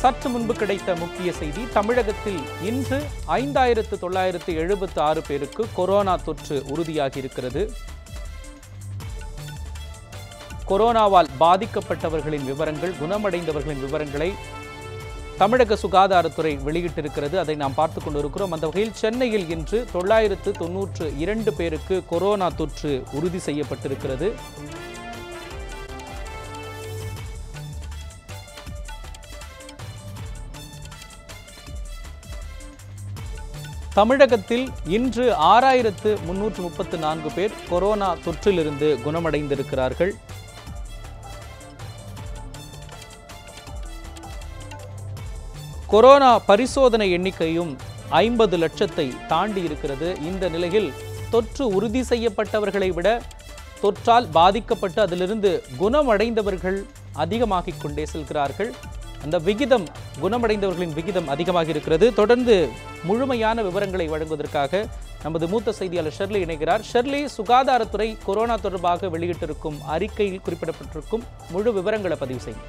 சற்று முன்பு கிடைத்த முக்கிய செய்தி தமிழகத்தில் இன்று ஐந்தாயிரத்து தொள்ளாயிரத்து எழுபத்து ஆறு பேருக்கு கொரோனா தொற்று உறுதியாகி இருக்கிறது கொரோனாவால் பாதிக்கப்பட்டவர்களின் விவரங்கள் குணமடைந்தவர்களின் விவரங்களை தமிழக சுகாதாரத்துறை வெளியிட்டிருக்கிறது அதை நாம் பார்த்து கொண்டிருக்கிறோம் அந்த வகையில் சென்னையில் இன்று தொள்ளாயிரத்து தொன்னூற்று இரண்டு பேருக்கு கொரோனா தொற்று உறுதி செய்யப்பட்டிருக்கிறது தமிழகத்தில் இன்று ஆறாயிரத்து முன்னூற்று முப்பத்து நான்கு பேர் கொரோனா தொற்றிலிருந்து குணமடைந்திருக்கிறார்கள் கொரோனா பரிசோதனை எண்ணிக்கையும் ஐம்பது லட்சத்தை தாண்டி இருக்கிறது இந்த நிலையில் தொற்று உறுதி செய்யப்பட்டவர்களை விட தொற்றால் பாதிக்கப்பட்டு அதிலிருந்து குணமடைந்தவர்கள் அதிகமாகிக் கொண்டே செல்கிறார்கள் அந்த விகிதம் குணமடைந்தவர்களின் விகிதம் அதிகமாக இருக்கிறது தொடர்ந்து முழுமையான விவரங்களை வழங்குவதற்காக நமது மூத்த செய்தியாளர் ஷெர்லி இணைகிறார் ஷெர்லி சுகாதாரத்துறை கொரோனா தொடர்பாக வெளியிட்டிருக்கும் அறிக்கையில் குறிப்பிடப்பட்டிருக்கும் முழு விவரங்களை பதிவு செய்யும்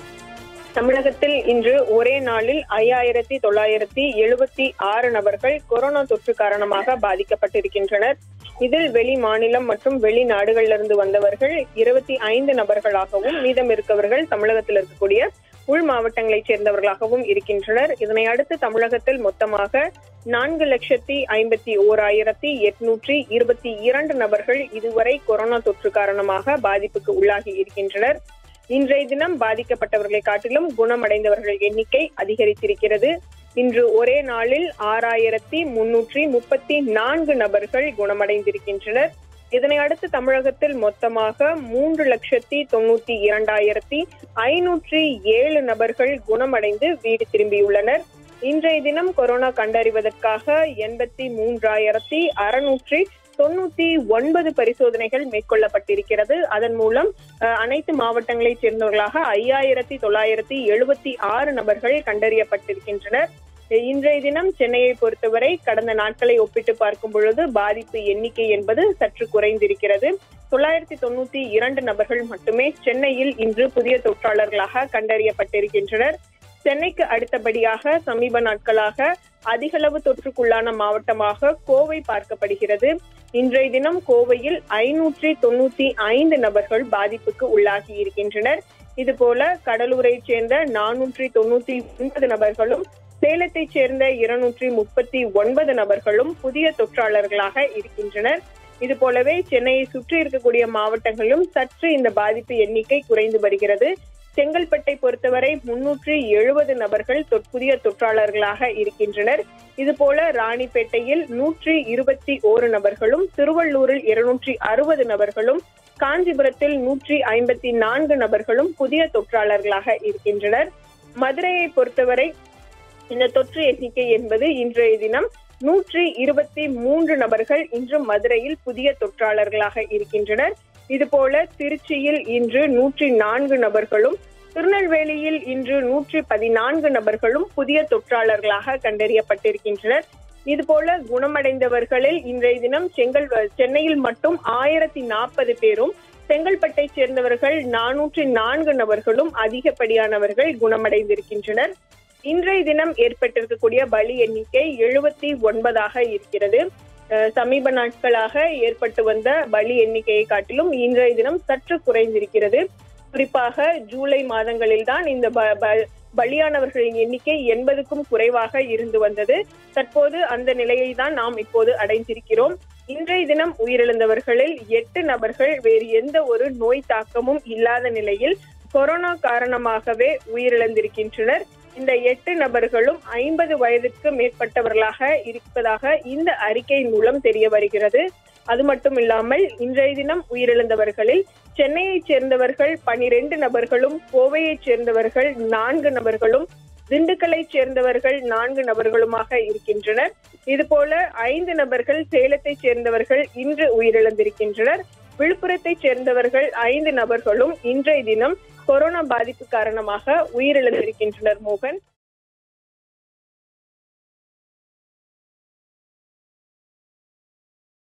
தமிழகத்தில் இன்று ஒரே நாளில் ஐயாயிரத்தி தொள்ளாயிரத்தி எழுபத்தி ஆறு நபர்கள் கொரோனா தொற்று காரணமாக பாதிக்கப்பட்டிருக்கின்றனர் இதில் வெளி மாநிலம் மற்றும் வெளிநாடுகளிலிருந்து வந்தவர்கள் இருபத்தி ஐந்து நபர்களாகவும் மீதம் இருக்கவர்கள் தமிழகத்தில் இருக்கக்கூடிய உள் மாவட்டங்களைச் சேர்ந்தவர்களாகவும் இருக்கின்றனர் இதனை அடுத்து தமிழகத்தில் மொத்தமாக நான்கு லட்சத்தி ஐம்பத்தி ஓராயிரத்தி எட்நூற்றி இருபத்தி இரண்டு நபர்கள் இதுவரை கொரோனா தொற்று காரணமாக பாதிப்புக்கு உள்ளாகி இருக்கின்றனர் இன்றைய தினம் பாதிக்கப்பட்டவர்களை காட்டிலும் குணமடைந்தவர்கள் எண்ணிக்கை அதிகரித்திருக்கிறது இன்று ஒரே நாளில் ஆறாயிரத்தி முன்னூற்றி முப்பத்தி நான்கு நபர்கள் குணமடைந்திருக்கின்றனர் இதனை அடுத்து தமிழகத்தில் மொத்தமாக மூன்று லட்சத்தி தொண்ணூத்தி இரண்டாயிரத்தி ஐநூற்றி ஏழு நபர்கள் குணமடைந்து வீடு திரும்பியுள்ளனர் இன்றைய தினம் கொரோனா கண்டறிவதற்காக எண்பத்தி மூன்றாயிரத்தி அறுநூற்றி தொண்ணூத்தி ஒன்பது பரிசோதனைகள் மேற்கொள்ளப்பட்டிருக்கிறது அதன் மூலம் அஹ், அனைத்து மாவட்டங்களைச் சேர்ந்தவர்களாக ஐயாயிரத்தி தொள்ளாயிரத்தி எழுபத்தி ஆறு நபர்கள் கண்டறியப்பட்டிருக்கின்றனர் இன்றைய தினம் சென்னையை பொறுத்தவரை கடந்த நாட்களை ஒப்பிட்டு பார்க்கும் பொழுது பாதிப்பு எண்ணிக்கை என்பது சற்று குறைந்திருக்கிறது தொள்ளாயிரத்தி தொண்ணூத்தி இரண்டு நபர்கள் மட்டுமே சென்னையில் இன்று புதிய தொற்றாளர்களாக கண்டறியப்பட்டிருக்கின்றனர் சென்னைக்கு அடுத்தபடியாக சமீப நாட்களாக அதிகளவு தொற்றுக்குள்ளான மாவட்டமாக கோவை பார்க்கப்படுகிறது இன்றைய தினம் கோவையில் ஐநூற்றி தொண்ணூத்தி ஐந்து நபர்கள் பாதிப்புக்கு உள்ளாகி இருக்கின்றனர் இதுபோல கடலூரைச் சேர்ந்த நானூற்றி தொண்ணூத்தி ஒன்பது நபர்களும் சேலத்தைச் சேர்ந்த இருநூற்றி முப்பத்தி ஒன்பது நபர்களும் புதிய தொற்றாளர்களாக இருக்கின்றனர் இது போலவே சென்னையை சுற்றி இருக்கக்கூடிய மாவட்டங்களிலும் சற்று இந்த பாதிப்பு எண்ணிக்கை குறைந்து வருகிறது செங்கல்பட்டை பொறுத்தவரை முன்னூற்றி எழுபது நபர்கள் தொற்- புதிய தொற்றாளர்களாக இருக்கின்றனர் இதுபோல ராணிப்பேட்டையில் நூற்றி இருபத்தி ஓரு நபர்களும் திருவள்ளூரில் இருநூற்றி அறுபது நபர்களும் காஞ்சிபுரத்தில் நூற்றி ஐம்பத்தி நான்கு நபர்களும் புதிய தொற்றாளர்களாக இருக்கின்றனர் மதுரையை பொறுத்தவரை இந்த தொற்று எண்ணிக்கை என்பது இன்றைய தினம் நூற்றி இருபத்தி மூன்று நபர்கள் இன்று மதுரையில் புதிய தொற்றாளர்களாக இருக்கின்றனர் இதுபோல திருச்சியில் இன்று நூற்றி நான்கு நபர்களும் திருநெல்வேலியில் இன்று நூற்றி பதினான்கு நபர்களும் புதிய தொற்றாளர்களாக கண்டறியப்பட்டிருக்கின்றனர் இதுபோல குணமடைந்தவர்களில் இன்றைய தினம் செங்கல் சென்னையில் மட்டும் ஆயிரத்தி நாற்பது பேரும் செங்கல்பட்டை சேர்ந்தவர்கள் நானூற்றி நான்கு நபர்களும் அதிகப்படியானவர்கள் குணமடைந்திருக்கின்றனர் இன்றைய தினம் ஏற்பட்டிருக்கக்கூடிய பலி எண்ணிக்கை எழுபத்தி ஒன்பதாக இருக்கிறது அஹ் சமீப நாட்களாக ஏற்பட்டு வந்த பலி எண்ணிக்கையை காட்டிலும் இன்றைய தினம் சற்று குறைந்திருக்கிறது குறிப்பாக ஜூலை மாதங்களில் தான் இந்த ப- ப- பலியானவர்களின் எண்ணிக்கை எண்பதுக்கும் குறைவாக இருந்து வந்தது தற்போது அந்த நிலையை தான் நாம் இப்போது அடைந்திருக்கிறோம் இன்றைய தினம் உயிரிழந்தவர்களில் எட்டு நபர்கள் வேறு எந்த ஒரு நோய் தாக்கமும் இல்லாத நிலையில் கொரோனா காரணமாகவே உயிரிழந்திருக்கின்றனர் இந்த எட்டு நபர்களும் ஐம்பது வயதிற்கு மேற்பட்டவர்களாக இருப்பதாக இந்த அறிக்கை மூலம் தெரிய வருகிறது அது மட்டும் இல்லாமல் இன்றைய தினம் உயிரிழந்தவர்களில் சென்னையைச் சேர்ந்தவர்கள் பனிரெண்டு நபர்களும் கோவையைச் சேர்ந்தவர்கள் நான்கு நபர்களும் திண்டுக்கல்லைச் சேர்ந்தவர்கள் நான்கு நபர்களுமாக இருக்கின்றனர் இதுபோல ஐந்து நபர்கள் சேலத்தைச் சேர்ந்தவர்கள் இன்று உயிரிழந்திருக்கின்றனர் விழுப்புரத்தைச் சேர்ந்தவர்கள் ஐந்து நபர்களும் இன்றைய தினம் கொரோனா பாதிப்பு காரணமாக உயிரிழந்திருக்கின்றனர் மோகன்